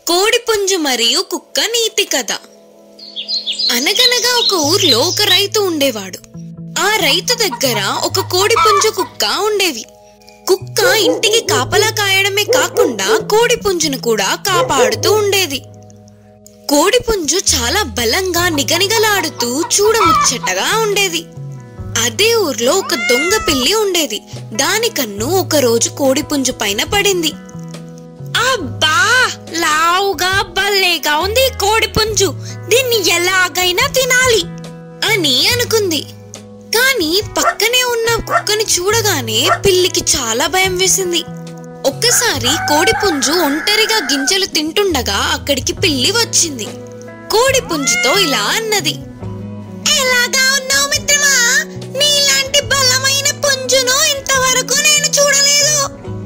కోడిపుంజు మరియు కుక్క నీతి కథ అనగనగా ఒక ఊర్లో ఒక రైతు ఉండేవాడు ఆ రైతు దగ్గర ఒక కోడిపుంజు కుక్క ఉండేవి కుక్క ఇంటికి కాపలా కాయడమే కాకుండా కోడిపుంజును కూడా కాపాడుతూ ఉండేది కోడిపుంజు చాలా బలంగా నిగనిగలాడుతూ చూడముచ్చటగా ఉండేది అదే ఊర్లో ఒక దొంగ పిల్లి ఉండేది దాని కన్ను ఒక రోజు కోడిపుంజు పైన పడింది అబ్బా లావుగా భలేగా ఉంది ఈ కోడిపుంజు దీన్ని ఎలాగైనా తినాలి అని అనుకుంది కానీ పక్కనే ఉన్న కుక్కని చూడగానే పిల్లికి చాలా భయం వేసింది ఒక్కసారి కోడిపుంజు ఒంటరిగా గింజలు తింటుండగా అక్కడికి పిల్లి వచ్చింది కోడిపుంజుతో ఇలా అన్నది ఎలాగా ఉన్నావు మిత్రమా నీలాంటి బలమైన పుంజును ఇంతవరకు నేను చూడలేదు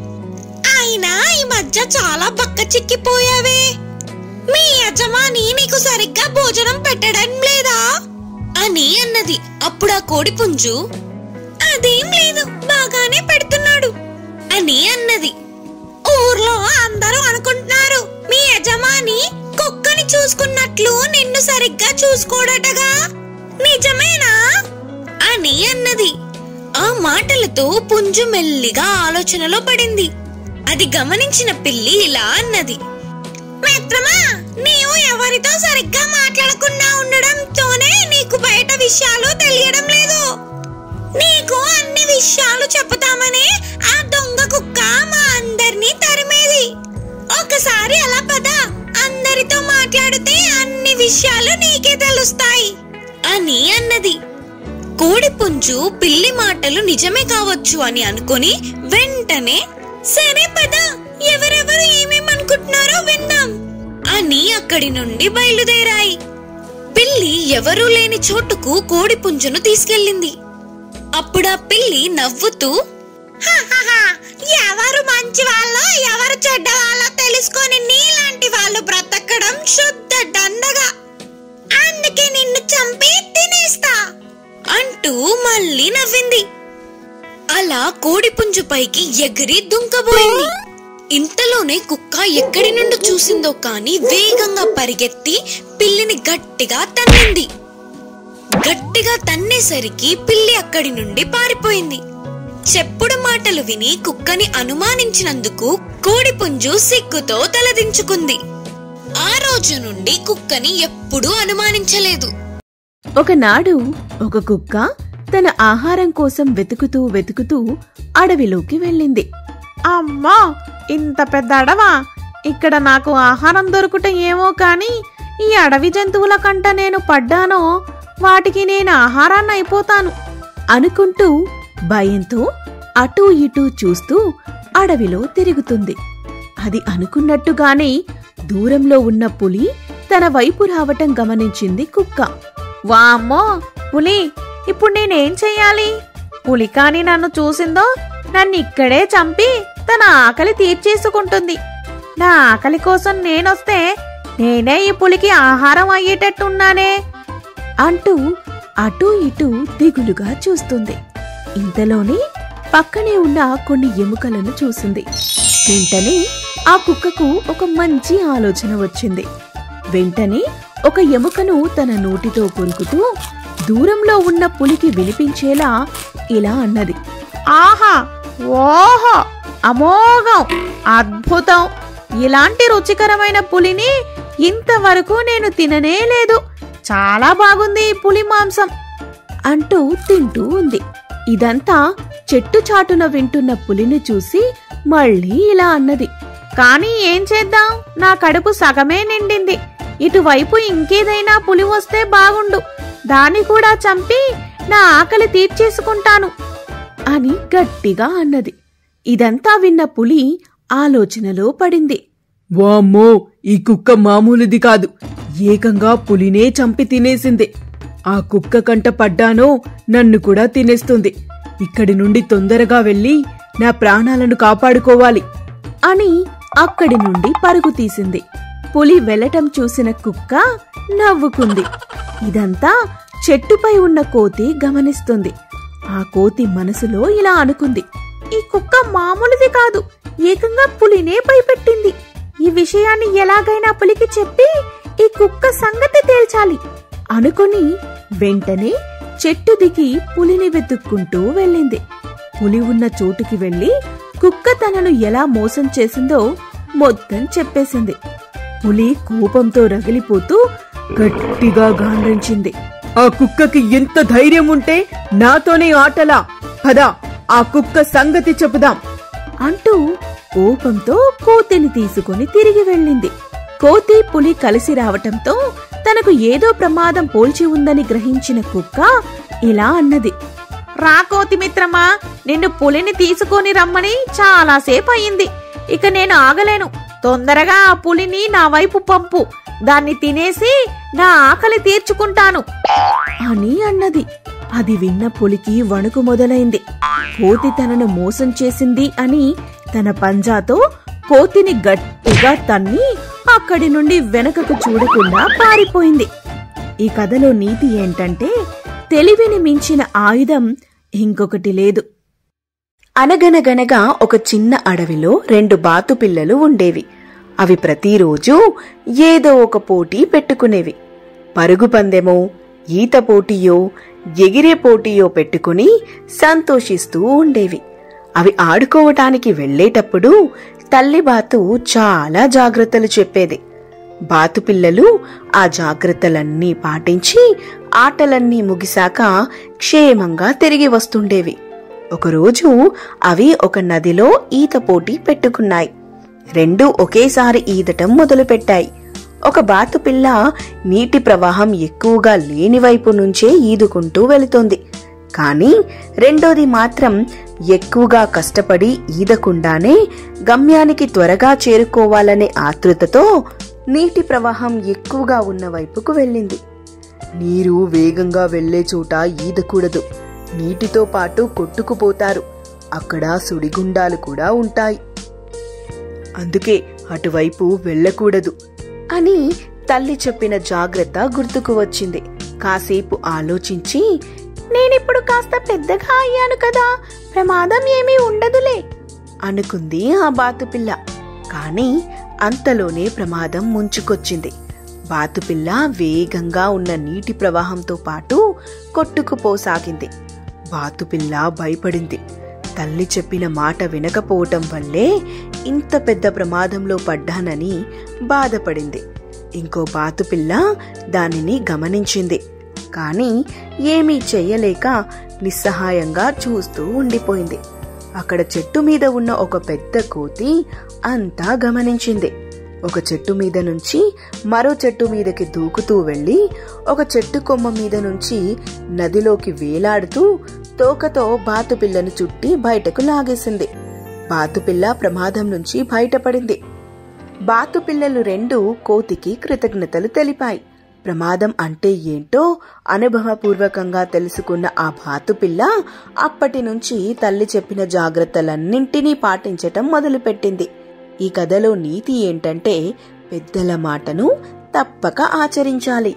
అయినా ఈ మధ్య చాలా బక్క చిక్కిపోయావే మీ యజమాని నీకు సరిగ్గా భోజనం పెట్టడం లేదా అని అన్నది అప్పుడు ఆ కోడిపుంజు అదేం లేదు బాగానే పెడుతున్నాడు అని అన్నది ఊర్లో అందరూ అనుకుంటున్నారు మీ యజమాని కుక్కని చూసుకున్నట్లు నిన్ను సరిగ్గా చూసుకోడటగా నిజమేనా అని అన్నది ఆ మాటలతో పుంజు మెల్లిగా ఆలోచనలో పడింది అది గమనించిన పిల్లి ఇలా అన్నది మిత్రమా నీవు ఎవరితో సరిగ్గా మాట్లాడకుండా ఉండడంతోనే నీకు బయట విషయాలు తెలియడం లేదు నీకు అన్ని విషయాలు చెప్పుతామని ఆ దొంగ కుక్క మా అందరినీ తరిమేది ఒకసారి అలా పద అందరితో మాట్లాడితే అన్ని విషయాలు నీకే తెలుస్తాయి అని అన్నది కోడిపుంజు పిల్లి మాటలు నిజమే కావచ్చు అని అనుకొని వెంటనే సరే పద ఎవరెవరు ఏమేమనుకుంటున్నారో విందాం అని అక్కడి నుండి బయలుదేరాయి పిల్లి ఎవరూ లేని చోటుకు కోడిపుంజును తీసుకెళ్ళింది అప్పుడా పిల్లి నవ్వుతూ "హహహ, ఎవరు మంచి వాళ్ళో ఎవరు చెడ్డ వాళ్ళో తెలుసుకొని నీలాంటి వాళ్ళు బ్రతకడం శుద్ధ దండగా అందుకే నిన్ను చంపి తినేస్తా అంటూ మళ్ళీ నవ్వింది అలా కోడిపుంజు పైకి ఎగిరి దుంకబోయింది ఇంతలోనే కుక్క ఎక్కడి నుండి చూసిందో కాని వేగంగా పరిగెత్తి పిల్లిని గట్టిగా తన్నింది గట్టిగా తన్నేసరికి పిల్లి అక్కడి నుండి పారిపోయింది చెప్పుడు మాటలు విని కుక్కని అనుమానించినందుకు కోడిపుంజు సిగ్గుతో తలదించుకుంది ఆ రోజు నుండి కుక్కని ఎప్పుడూ అనుమానించలేదు ఒకనాడు ఒక కుక్క తన ఆహారం కోసం వెతుకుతూ వెతుకుతూ అడవిలోకి వెళ్ళింది అమ్మా ఇంత పెద్ద అడవా ఇక్కడ నాకు ఆహారం దొరుకుట ఏమో కాని ఈ అడవి జంతువుల కంట నేను పడ్డానో వాటికి నేను ఆహారాన్ని అయిపోతాను అనుకుంటూ భయంతో అటూ ఇటూ చూస్తూ అడవిలో తిరుగుతుంది అది అనుకున్నట్టుగానే దూరంలో ఉన్న పులి తన వైపు రావటం గమనించింది కుక్క వామ్మో పులి ఇప్పుడు నేనేం చెయ్యాలి పులి కాని నన్ను చూసిందో నన్ను ఇక్కడే చంపి తన ఆకలి తీర్చేసుకుంటుంది నా ఆకలి కోసం నేనొస్తే నేనే ఈ పులికి ఆహారం అయ్యేటట్టున్నానే అంటూ అటూ ఇటూ దిగులుగా చూస్తుంది ఇంతలోనే పక్కనే ఉన్న కొన్ని ఎముకలను చూసింది వెంటనే ఆ కుక్కకు ఒక మంచి ఆలోచన వచ్చింది వెంటనే ఒక ఎముకను తన నోటితో కొరుకుతూ దూరంలో ఉన్న పులికి వినిపించేలా ఇలా అన్నది ఆహా ఓహో అమోఘం అద్భుతం ఇలాంటి రుచికరమైన పులిని ఇంతవరకు నేను తిననే లేదు చాలా బాగుంది ఈ పులి మాంసం అంటూ తింటూ ఉంది ఇదంతా చెట్టు చాటున వింటున్న పులిని చూసి మళ్ళీ ఇలా అన్నది కానీ ఏం చేద్దాం నా కడుపు సగమే నిండింది ఇటువైపు ఇంకేదైనా పులి వస్తే బాగుండు దాన్ని కూడా చంపి నా ఆకలి తీర్చేసుకుంటాను అని గట్టిగా అన్నది ఇదంతా విన్న పులి ఆలోచనలో పడింది వామ్మో ఈ కుక్క మామూలుది కాదు ఏకంగా పులినే చంపి తినేసింది ఆ కుక్క కంట పడ్డానో నన్ను కూడా తినేస్తుంది ఇక్కడి నుండి తొందరగా వెళ్ళి నా ప్రాణాలను కాపాడుకోవాలి అని అక్కడి నుండి పరుగు తీసింది పులి వెళ్ళటం చూసిన కుక్క నవ్వుకుంది ఇదంతా చెట్టుపై ఉన్న కోతి గమనిస్తుంది ఆ కోతి మనసులో ఇలా అనుకుంది ఈ కుక్క మామూలుది కాదు ఏకంగా పులినే భయపెట్టింది ఈ విషయాన్ని ఎలాగైనా పులికి చెప్పి ఈ కుక్క సంగతి తేల్చాలి అనుకొని వెంటనే చెట్టు దిగి పులిని వెతుక్కుంటూ వెళ్ళింది పులి ఉన్న చోటుకి వెళ్లి కుక్క తనను ఎలా మోసం చేసిందో మొత్తం చెప్పేసింది పులి కోపంతో రగిలిపోతూ గట్టిగా గాండ్రించింది ఆ కుక్కకి ఎంత ధైర్యం ఉంటే నాతోనే ఆటలా పద ఆ కుక్క సంగతి చెబుదాం అంటూ కోపంతో కోతిని తీసుకుని తిరిగి వెళ్ళింది కోతి పులి కలిసి రావటంతో తనకు ఏదో ప్రమాదం పోల్చి ఉందని గ్రహించిన కుక్క ఇలా అన్నది రా కోతి మిత్రమా నిన్ను పులిని తీసుకొని రమ్మని చాలాసేపు అయింది ఇక నేను ఆగలేను తొందరగా ఆ పులిని నా వైపు పంపు దాన్ని తినేసి నా ఆకలి తీర్చుకుంటాను అని అన్నది అది విన్న పులికి వణుకు మొదలైంది కోతి తనను మోసం చేసింది అని తన పంజాతో కోతిని గట్టిగా తన్ని అక్కడి నుండి వెనకకు చూడకుండా పారిపోయింది ఈ కథలో నీతి ఏంటంటే తెలివిని మించిన ఆయుధం ఇంకొకటి లేదు అనగనగనగా ఒక చిన్న అడవిలో రెండు బాతు పిల్లలు ఉండేవి అవి ప్రతిరోజు ఏదో ఒక పోటీ పెట్టుకునేవి పరుగు పందెమో ఈత పోటీయో ఎగిరే పోటీయో పెట్టుకుని సంతోషిస్తూ ఉండేవి అవి ఆడుకోవటానికి వెళ్ళేటప్పుడు తల్లి బాతు చాలా జాగ్రత్తలు చెప్పేది బాతు పిల్లలు ఆ జాగ్రత్తలన్నీ పాటించి ఆటలన్నీ ముగిశాక క్షేమంగా తిరిగి వస్తుండేవి ఒకరోజు అవి ఒక నదిలో ఈత పోటీ పెట్టుకున్నాయి రెండూ ఒకేసారి ఈదటం మొదలుపెట్టాయి ఒక బాతు పిల్ల నీటి ప్రవాహం ఎక్కువగా లేని వైపు నుంచే ఈదుకుంటూ వెళుతోంది కానీ రెండోది మాత్రం ఎక్కువగా కష్టపడి ఈదకుండానే గమ్యానికి త్వరగా చేరుకోవాలనే ఆతృతతో నీటి ప్రవాహం ఎక్కువగా ఉన్న వైపుకు వెళ్ళింది నీరు వేగంగా వెళ్లే చోట ఈదకూడదు నీటితో పాటు కొట్టుకుపోతారు అక్కడ సుడిగుండాలు కూడా ఉంటాయి అందుకే అటువైపు వెళ్ళకూడదు అని తల్లి చెప్పిన జాగ్రత్త గుర్తుకు వచ్చింది కాసేపు ఆలోచించి నేనిప్పుడు కాస్త పెద్దగా అయ్యాను కదా ప్రమాదం ఏమీ ఉండదులే అనుకుంది ఆ బాతుపిల్ల కాని అంతలోనే ప్రమాదం ముంచుకొచ్చింది బాతుపిల్ల వేగంగా ఉన్న నీటి ప్రవాహంతో పాటు కొట్టుకుపోసాగింది బాతుపిల్ల భయపడింది తల్లి చెప్పిన మాట వినకపోవటం వల్లే ఇంత పెద్ద ప్రమాదంలో పడ్డానని బాధపడింది ఇంకో బాతుపిల్ల దానిని గమనించింది కాని ఏమీ చెయ్యలేక నిస్సహాయంగా చూస్తూ ఉండిపోయింది అక్కడ చెట్టు మీద ఉన్న ఒక పెద్ద కోతి అంతా గమనించింది ఒక చెట్టు మీద నుంచి మరో చెట్టు మీదకి దూకుతూ వెళ్లి ఒక చెట్టు కొమ్మ మీద నుంచి నదిలోకి వేలాడుతూ తోకతో బాతుపిల్లను చుట్టి బయటకు లాగేసింది బాతుపిల్ల ప్రమాదం నుంచి బయటపడింది బాతుపిల్లలు రెండు కోతికి కృతజ్ఞతలు తెలిపాయి ప్రమాదం అంటే ఏంటో అనుభవపూర్వకంగా తెలుసుకున్న ఆ బాతుపిల్ల అప్పటి నుంచి తల్లి చెప్పిన జాగ్రత్తలన్నింటినీ పాటించటం మొదలుపెట్టింది ఈ కథలో నీతి ఏంటంటే పెద్దల మాటను తప్పక ఆచరించాలి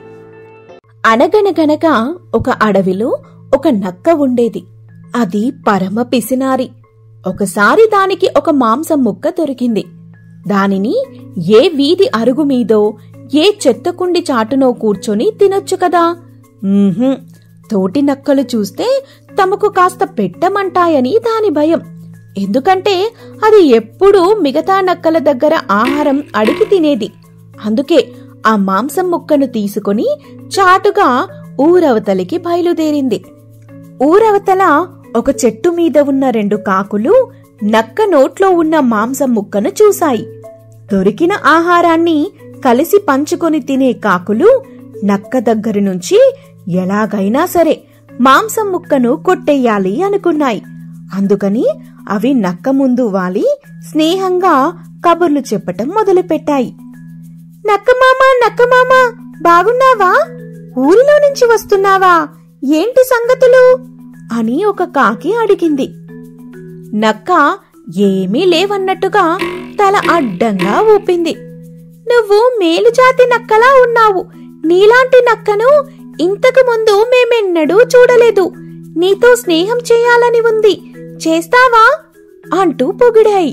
అనగనగనగా ఒక అడవిలో ఒక నక్క ఉండేది అది పరమ పిసినారి ఒకసారి దానికి ఒక మాంసం ముక్క దొరికింది దానిని ఏ వీధి అరుగు మీదో ఏ చెత్తకుండి చాటునో కూర్చొని తినొచ్చు కదా ఉహుం, తోటి నక్కలు చూస్తే తమకు కాస్త పెట్టమంటాయని దాని భయం ఎందుకంటే అది ఎప్పుడూ మిగతా నక్కల దగ్గర ఆహారం అడిగి తినేది అందుకే ఆ మాంసం ముక్కను తీసుకుని చాటుగా ఊరవతలికి బయలుదేరింది ఊరవతల ఒక చెట్టు మీద ఉన్న రెండు కాకులు నక్క నోట్లో ఉన్న మాంసం ముక్కను చూశాయి దొరికిన ఆహారాన్ని కలిసి పంచుకొని తినే కాకులు నక్క దగ్గరి నుంచి ఎలాగైనా సరే మాంసం ముక్కను కొట్టెయ్యాలి అనుకున్నాయి అందుకని అవి నక్క ముందు వాలి స్నేహంగా కబుర్లు చెప్పటం మొదలుపెట్టాయి నక్కమామ నక్కమామ బాగున్నావా ఊరిలో నుంచి వస్తున్నావా ఏంటి సంగతులు అని ఒక కాకి అడిగింది నక్క ఏమీ లేవన్నట్టుగా తల అడ్డంగా ఊపింది నువ్వు మేలుజాతి నక్కలా ఉన్నావు నీలాంటి నక్కను ఇంతకు ముందు మేమెన్నడూ చూడలేదు నీతో స్నేహం చేయాలని ఉంది చేస్తావా అంటూ పొగిడాయి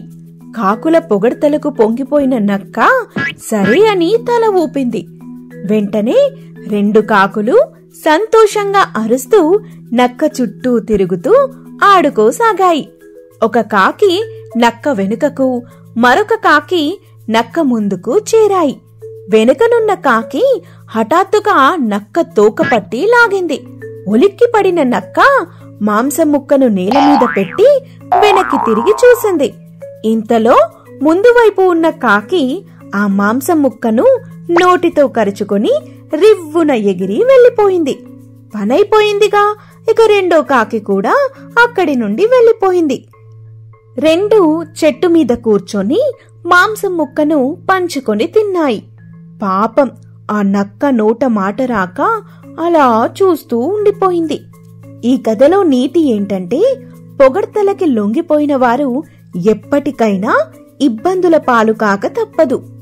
కాకుల పొగడ్తలకు పొంగిపోయిన నక్క సరే అని తల ఊపింది వెంటనే రెండు కాకులు సంతోషంగా అరుస్తూ నక్క చుట్టూ తిరుగుతూ ఆడుకోసాగాయి ఒక కాకి నక్క వెనుకకు మరొక కాకి నక్క ముందుకు చేరాయి వెనుకనున్న కాకి హఠాత్తుగా నక్క తోక పట్టి లాగింది ఉలిక్కి పడిన నక్క మాంసం ముక్కను నేల మీద పెట్టి వెనక్కి తిరిగి చూసింది ఇంతలో ముందు వైపు ఉన్న కాకి ఆ మాంసం ముక్కను నోటితో కరుచుకొని రివ్వున ఎగిరి వెళ్ళిపోయింది పనైపోయిందిగా ఇక రెండో కాకి కూడా అక్కడి నుండి వెళ్ళిపోయింది రెండు చెట్టు మీద కూర్చొని మాంసం ముక్కను పంచుకొని తిన్నాయి పాపం ఆ నక్క నోట మాట రాక అలా చూస్తూ ఉండిపోయింది ఈ కథలో నీతి ఏంటంటే పొగడ్తలకి లొంగిపోయిన వారు ఎప్పటికైనా ఇబ్బందుల పాలు కాక తప్పదు